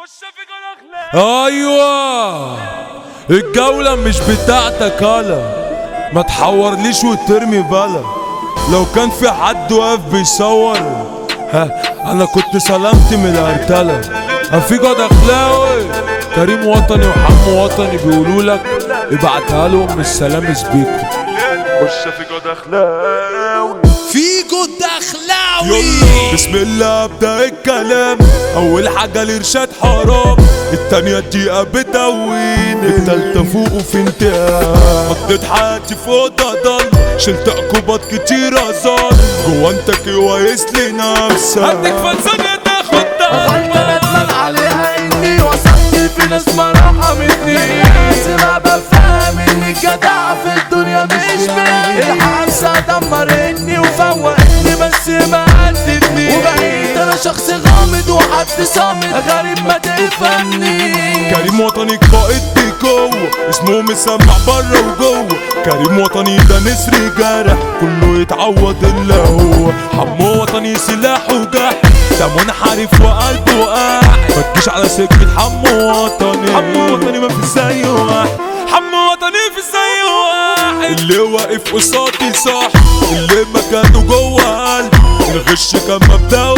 والشفيق الاخلاق ايوه الجولة مش بتاعتك هلا ما تحورليش وترمي بلا لو كان في حد واقف بيصور ها انا كنت سلمت من الارتلة انفيجو دخلاوي كريم وطني وحمو وطني بيقولوا لك ابعتها لهم بالسلام سبيكر والشفيق الاخلاق فيجو الدخلاوي يلا بسم الله ابدا الكلام اول حاجه الارشاد حرام التانية دقيقة بتوين التالتة فوق وفي انتهاء قضيت حياتي في اوضة ضل شلت عقوبات كتيرة ظل جوا انت كويس لنفسك عندك فلسفة تاخد انا ندمان عليها اني وصلت في ناس ما رحمتني لازم ابقى فاهم ان الجدع في الدنيا مش مني الحبسة دمرتني وفوقتني بس ما هدتني وبقيت انا شخص غامض وحد صامت غريب ما تفهمني كريم وطني قائد بقوة اسمه مسمع بره وجوه كريم وطني ده نسر جارح كله يتعوض الا هو حمو وطني سلاحه جاح ده منحرف وقلبه قاح ما تجيش على سكة حمو وطني حمو وطني ما في زيه واحد حمو وطني في زيه واحد اللي واقف قصادي صح اللي مكانه جوه قلبي الغش كان مبدأه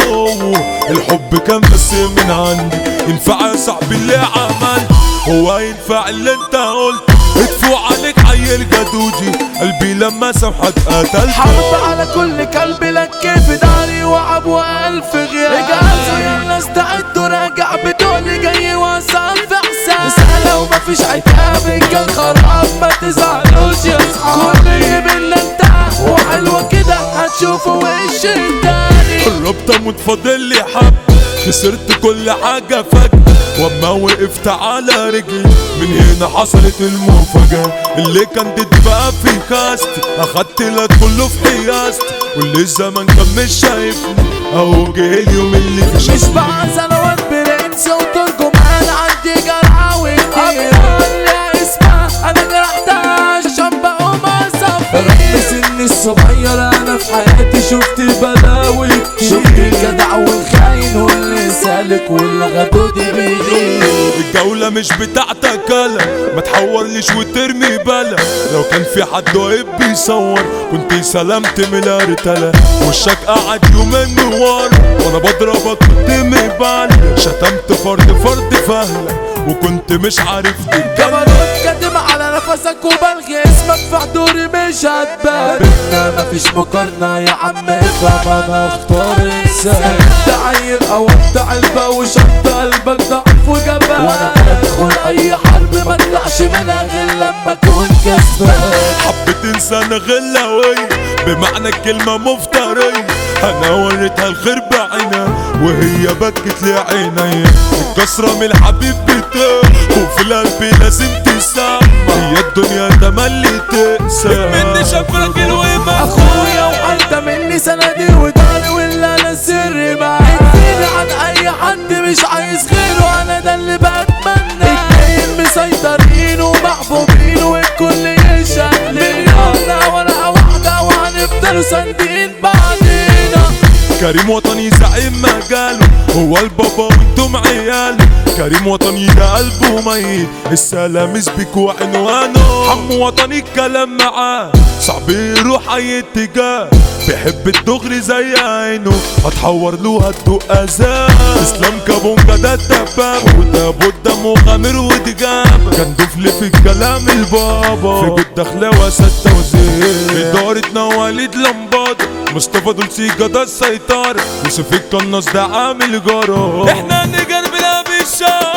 الحب كان بس من عندي ينفع يا صاحبي اللي عمل هو ينفع اللي انت قلت ادفوا عليك حي الجدوجي قلبي لما سامحك قتلت حرب على كل كلب لك في داري وعب والف غياب اجازوا يلا استعدوا راجع بتقولي جاي وصل في حساب سهلة ومفيش عتاب كان خراب ما تزعلوش يا اصحاب كل يبلنا انت وحلوة كده هتشوفوا وش التاني قربت اموت فاضل لي حب خسرت كل حاجة فجأة واما وقفت على رجلي من هنا حصلت المفاجأة اللي كان ضد بقى في خاستي اخدت لك كله في حياستي واللي الزمن كان مش شايفني اهو جه اليوم اللي في مش شاشتي بقى سنوات برنس وترجمان عندي جرعة وكتير اللي اسمها انا جرحتها عشان بقوم اصفي رغم سني الصغير انا في حياتي شفت بلاوي كتير شفت الجدع والخاين واللي سالك واللي غدودي بيغير الجولة مش بتاعتك كلا ما تحورليش وترمي بلا لو كان في حد واقف بيصور كنت سلمت من الارتلة وشك قعد يومين نوار وانا بضربك كنت مبال شتمت فرد فرد فهلك وكنت مش عارف تتكلم جبروت كاتم على نفسك وبلغي اسمك في حضوري مش هتبان بينا مفيش مقارنة يا عم افهم انا اختار انسان انت عيل او انت علبة وشط قلبك ضعف وجبان وانا بدخل اي حرب ما اطلعش منها غير لما اكون كسبان حبة انسان غلاوية بمعنى الكلمة مفترية انا وريتها الخير بعينها وهي بكت لي عينيا الكسرة من الحبيب بتاع وفي القلب لازم تسمع هي الدنيا تملي تقسى مني شافك الويمة اخويا وانت مني سندي وداري ولا انا سري معاك فيني عن اي حد مش عايز غيره انا ده اللي بتمنى اتنين مسيطرين ومحبوبين والكل يشهد لينا ورقة واحدة وهنفضل ساندين بعدينا كريم وطني زعيم مجاله هو البابا وانتم عياله كريم وطني ده قلبه ميت السلام بيك وعنوانه حمو وطني الكلام معاه صعب يروح اي اتجاه بيحب الدغري زي عينه هتحور له هتدق اذاه اسلام كابونجا ده الدباب وده بودة مغامر ودجاب كان دفل في الكلام البابا في جد دخلاوة ستة وزير ادارتنا وليد لمبادة مصطفى دول سيجا ده السيطرة يوسف القناص ده عامل جرار احنا نجر بلا بالشارع